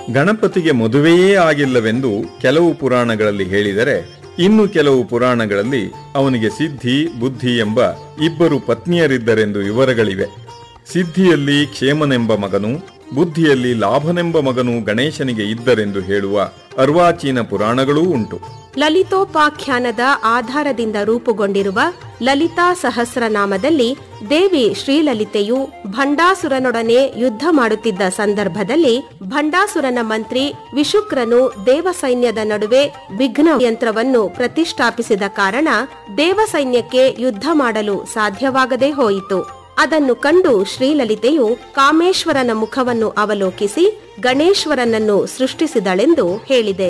ಗಣಪತಿಗೆ ಮದುವೆಯೇ ಆಗಿಲ್ಲವೆಂದು ಕೆಲವು ಪುರಾಣಗಳಲ್ಲಿ ಹೇಳಿದರೆ ಇನ್ನು ಕೆಲವು ಪುರಾಣಗಳಲ್ಲಿ ಅವನಿಗೆ ಸಿದ್ಧಿ ಬುದ್ಧಿ ಎಂಬ ಇಬ್ಬರು ಪತ್ನಿಯರಿದ್ದರೆಂದು ವಿವರಗಳಿವೆ ಸಿದ್ಧಿಯಲ್ಲಿ ಕ್ಷೇಮನೆಂಬ ಮಗನು ಬುದ್ಧಿಯಲ್ಲಿ ಲಾಭನೆಂಬ ಮಗನು ಗಣೇಶನಿಗೆ ಇದ್ದರೆಂದು ಹೇಳುವ ಅರ್ವಾಚೀನ ಪುರಾಣಗಳೂ ಉಂಟು ಲಲಿತೋಪಾಖ್ಯಾನದ ಆಧಾರದಿಂದ ರೂಪುಗೊಂಡಿರುವ ಲಲಿತಾ ಸಹಸ್ರನಾಮದಲ್ಲಿ ದೇವಿ ಶ್ರೀಲಲಿತೆಯು ಭಂಡಾಸುರನೊಡನೆ ಯುದ್ಧ ಮಾಡುತ್ತಿದ್ದ ಸಂದರ್ಭದಲ್ಲಿ ಭಂಡಾಸುರನ ಮಂತ್ರಿ ವಿಶುಕ್ರನು ದೇವಸೈನ್ಯದ ನಡುವೆ ವಿಘ್ನ ಯಂತ್ರವನ್ನು ಪ್ರತಿಷ್ಠಾಪಿಸಿದ ಕಾರಣ ದೇವಸೈನ್ಯಕ್ಕೆ ಯುದ್ಧ ಮಾಡಲು ಸಾಧ್ಯವಾಗದೇ ಹೋಯಿತು ಅದನ್ನು ಕಂಡು ಶ್ರೀಲಲಿತೆಯು ಕಾಮೇಶ್ವರನ ಮುಖವನ್ನು ಅವಲೋಕಿಸಿ ಗಣೇಶ್ವರನನ್ನು ಸೃಷ್ಟಿಸಿದಳೆಂದು ಹೇಳಿದೆ